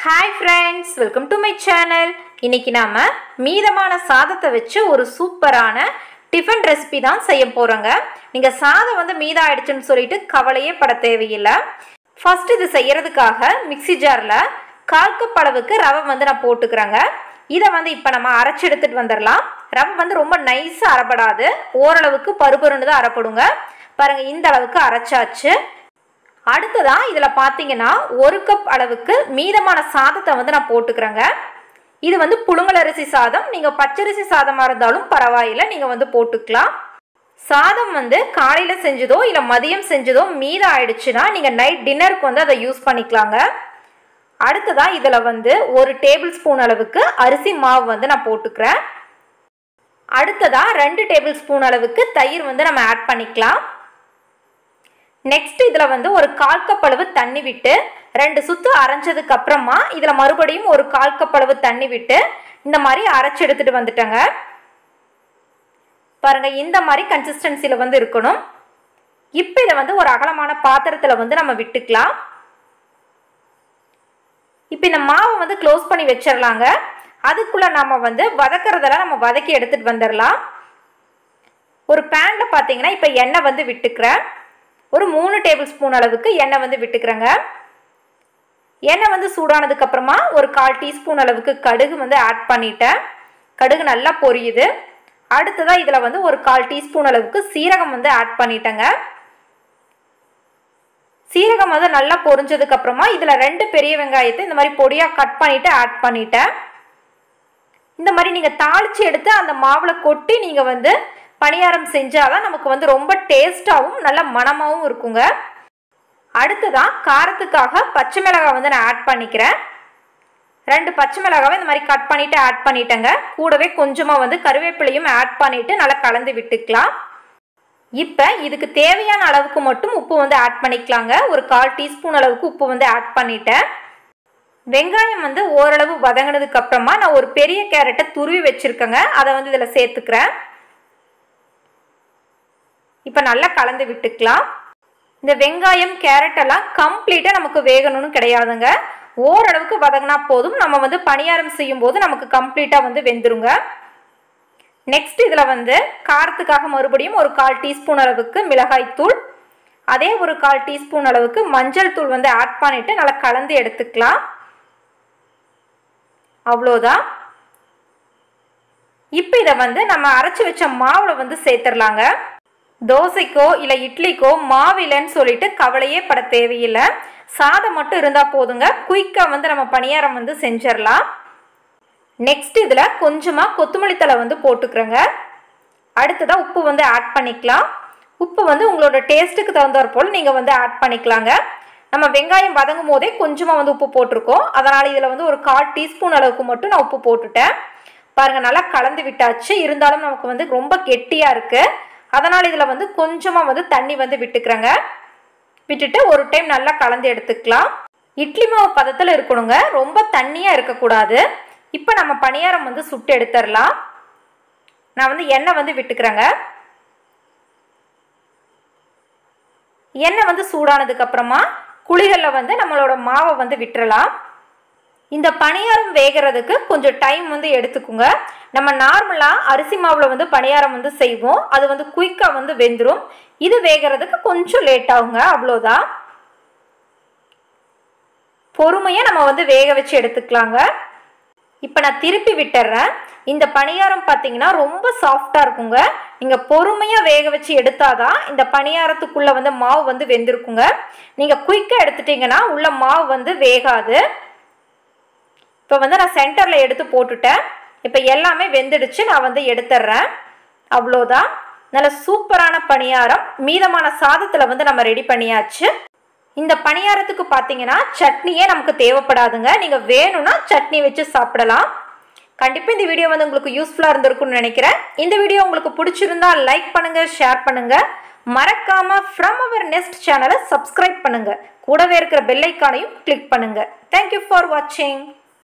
hi friends welcome to my channel இன்னைக்கு நாம மீதமான சாதத்தை வச்சு ஒரு சூப்பரான டிஃபன் ரெசிபி தான் செய்ய போகிறோங்க நீங்கள் சாதம் வந்து மீதம் ஆயிடுச்சுன்னு சொல்லிட்டு கவலையே பட தேவையில்லை ஃபர்ஸ்ட் இது செய்யறதுக்காக மிக்ஸி ஜாரில் கால் கப் அளவுக்கு ரவை வந்து நான் போட்டுக்கிறேங்க இதை வந்து இப்போ நம்ம அரைச்சி எடுத்துட்டு வந்துடலாம் ரவை வந்து ரொம்ப நைஸாக அரைப்படாது ஓரளவுக்கு பருபருன்னு தான் அரைப்படுங்க பாருங்க இந்த அளவுக்கு அரைச்சாச்சு அடுத்ததா இதில் பார்த்தீங்கன்னா ஒரு கப் அளவுக்கு மீதமான சாதத்தை வந்து நான் போட்டுக்கிறேங்க இது வந்து புழுங்கல் அரிசி சாதம் நீங்கள் பச்சரிசி சாதமாக இருந்தாலும் பரவாயில்லை நீங்கள் வந்து போட்டுக்கலாம் சாதம் வந்து காலையில் செஞ்சதோ இல்லை மதியம் செஞ்சதோ மீதம் ஆயிடுச்சுன்னா நீங்கள் நைட் டின்னருக்கு வந்து அதை யூஸ் பண்ணிக்கலாங்க அடுத்ததாக இதில் வந்து ஒரு டேபிள் ஸ்பூன் அளவுக்கு அரிசி மாவு வந்து நான் போட்டுக்கிறேன் அடுத்ததாக ரெண்டு டேபிள் ஸ்பூன் அளவுக்கு தயிர் வந்து நம்ம ஆட் பண்ணிக்கலாம் நெக்ஸ்ட் இதில் வந்து ஒரு கால் கப் அளவு தண்ணி விட்டு ரெண்டு சுத்து அரைஞ்சதுக்கு அப்புறமா இதில் மறுபடியும் ஒரு கால் கப் அளவு தண்ணி விட்டு இந்த மாதிரி அரைச்சி எடுத்துட்டு வந்துட்டேங்க பாருங்க இந்த மாதிரி கன்சிஸ்டன்சியில் வந்து இருக்கணும் இப்போ இதை வந்து ஒரு அகலமான பாத்திரத்தில் வந்து நம்ம விட்டுக்கலாம் இப்போ இந்த மாவை வந்து க்ளோஸ் பண்ணி வச்சிடலாங்க அதுக்குள்ளே நம்ம வந்து வதக்கிறதெல்லாம் நம்ம வதக்கி எடுத்துகிட்டு வந்துடலாம் ஒரு பேனில் பார்த்தீங்கன்னா இப்போ எண்ணெய் வந்து விட்டுக்கிறேன் ஒரு மூணு டேபிள் ஸ்பூன் அளவுக்கு எண்ணெய் வந்து விட்டுக்கிறேங்க எண்ணெய் வந்து சூடானதுக்கு அப்புறமா ஒரு கால் டீஸ்பூன் அளவுக்கு கடுகு வந்து ஆட் பண்ணிட்டேன் கடுகு நல்லா பொரியுது அடுத்ததாக இதில் வந்து ஒரு கால் டீஸ்பூன் அளவுக்கு சீரகம் வந்து ஆட் பண்ணிட்டேங்க சீரகம் வந்து நல்லா பொரிஞ்சதுக்கு அப்புறமா இதில் ரெண்டு பெரிய வெங்காயத்தை இந்த மாதிரி பொடியாக கட் பண்ணிவிட்டு ஆட் பண்ணிட்டேன் இந்த மாதிரி நீங்கள் தாளித்து எடுத்து அந்த மாவில் கொட்டி நீங்கள் வந்து பணியாரம் செஞ்சாதான் நமக்கு வந்து ரொம்ப டேஸ்ட்டாகவும் நல்ல மணமாகவும் இருக்குங்க அடுத்ததான் காரத்துக்காக பச்சை மிளகாய் வந்து நான் ஆட் பண்ணிக்கிறேன் ரெண்டு பச்சை மிளகாவை இந்த மாதிரி கட் பண்ணிவிட்டு ஆட் பண்ணிட்டேங்க கூடவே கொஞ்சமாக வந்து கருவேப்பிலையும் ஆட் பண்ணிவிட்டு நல்லா கலந்து விட்டுக்கலாம் இப்போ இதுக்கு தேவையான அளவுக்கு மட்டும் உப்பு வந்து ஆட் பண்ணிக்கலாங்க ஒரு கால் டீஸ்பூன் அளவுக்கு உப்பு வந்து ஆட் பண்ணிட்டேன் வெங்காயம் வந்து ஓரளவு வதங்கினதுக்கு அப்புறமா நான் ஒரு பெரிய கேரட்டை துருவி வச்சுருக்கேங்க அதை வந்து இதில் சேர்த்துக்கிறேன் இப்போ நல்லா கலந்து விட்டுக்கலாம் இந்த வெங்காயம் கேரட் எல்லாம் கம்ப்ளீட்டாக நமக்கு வேகணும்னு கிடையாதுங்க ஓரளவுக்கு வதங்கினா போதும் நம்ம வந்து பணியாரம் செய்யும் போது நமக்கு கம்ப்ளீட்டாக வந்து வெந்துருங்க நெக்ஸ்ட் இதில் வந்து காரத்துக்காக மறுபடியும் ஒரு கால் டீஸ்பூன் அளவுக்கு மிளகாய் தூள் அதே ஒரு கால் டீஸ்பூன் அளவுக்கு மஞ்சள் தூள் வந்து ஆட் பண்ணிவிட்டு நல்லா கலந்து எடுத்துக்கலாம் அவ்வளோதான் இப்போ இதை வந்து நம்ம அரைச்சி வச்ச மாவில் வந்து சேர்த்துடலாங்க தோசைக்கோ இல்லை இட்லிக்கோ மாவு இல்லைன்னு சொல்லிட்டு கவலையே பட தேவையில்லை சாதம் மட்டும் இருந்தால் போதுங்க குயிக்காக வந்து நம்ம பணியாரம் வந்து செஞ்சிடலாம் நெக்ஸ்ட் இதில் கொஞ்சமாக கொத்தமல்லி தலை வந்து போட்டுக்கிறோங்க அடுத்ததாக உப்பு வந்து ஆட் பண்ணிக்கலாம் உப்பு வந்து உங்களோட டேஸ்ட்டுக்கு தகுந்தாற் போல் நீங்கள் வந்து ஆட் பண்ணிக்கலாங்க நம்ம வெங்காயம் வதங்கும் போதே கொஞ்சமாக வந்து உப்பு போட்டிருக்கோம் அதனால் இதில் வந்து ஒரு கால் டீஸ்பூன் அளவுக்கு மட்டும் நான் உப்பு போட்டுட்டேன் பாருங்கள் நல்லா கலந்து விட்டாச்சு இருந்தாலும் நமக்கு வந்து ரொம்ப கெட்டியாக இருக்குது அதனால் இதில் வந்து கொஞ்சமாக வந்து தண்ணி வந்து விட்டுக்கிறேங்க விட்டுட்டு ஒரு டைம் நல்லா கலந்து எடுத்துக்கலாம் இட்லி மாவு பதத்தில் இருக்கணுங்க ரொம்ப தண்ணியாக இருக்கக்கூடாது இப்போ நம்ம பணியாரம் வந்து சுட்டு எடுத்துடலாம் நான் வந்து எண்ணெய் வந்து விட்டுக்கிறேங்க எண்ணெய் வந்து சூடானதுக்கு அப்புறமா குழிகளில் வந்து நம்மளோட மாவை வந்து விட்டுறலாம் இந்த பணியாரம் வேகிறதுக்கு கொஞ்சம் டைம் வந்து எடுத்துக்குங்க நம்ம நார்மலாக அரிசி மாவில் வந்து பணியாரம் வந்து செய்வோம் அது வந்து குயிக்காக வந்து வெந்துடும் இது வேகிறதுக்கு கொஞ்சம் லேட் ஆகுங்க அவ்வளோதான் பொறுமையாக நம்ம வந்து வேக வச்சு எடுத்துக்கலாங்க இப்போ நான் திருப்பி விட்டுறேன் இந்த பணியாரம் பார்த்தீங்கன்னா ரொம்ப சாஃப்டாக இருக்குங்க நீங்கள் பொறுமையாக வேக வச்சு எடுத்தாதான் இந்த பணியாரத்துக்குள்ளே வந்து மாவு வந்து வெந்திருக்குங்க நீங்கள் குயிக்காக எடுத்துட்டிங்கன்னா உள்ள மாவு வந்து வேகாது இப்போ வந்து நான் சென்டரில் எடுத்து போட்டுட்டேன் இப்போ எல்லாமே வெந்துடுச்சு நான் வந்து எடுத்துட்றேன் அவ்வளோதான் நல்ல சூப்பரான பணியாரம் மீதமான சாதத்தில் வந்து நம்ம ரெடி பண்ணியாச்சு இந்த பணியாரத்துக்கு பார்த்தீங்கன்னா சட்னியே நமக்கு தேவைப்படாதுங்க நீங்கள் வேணும்னா சட்னி வச்சு சாப்பிடலாம் கண்டிப்பாக இந்த வீடியோ வந்து உங்களுக்கு யூஸ்ஃபுல்லாக இருந்திருக்கும்னு நினைக்கிறேன் இந்த வீடியோ உங்களுக்கு பிடிச்சிருந்தா லைக் பண்ணுங்கள் ஷேர் பண்ணுங்கள் மறக்காமல் ஃப்ரம் அவர் நெக்ஸ்ட் சேனலை சப்ஸ்கிரைப் பண்ணுங்கள் கூடவே இருக்கிற பெல்லைக்கானையும் கிளிக் பண்ணுங்கள் தேங்க்யூ ஃபார் வாட்சிங்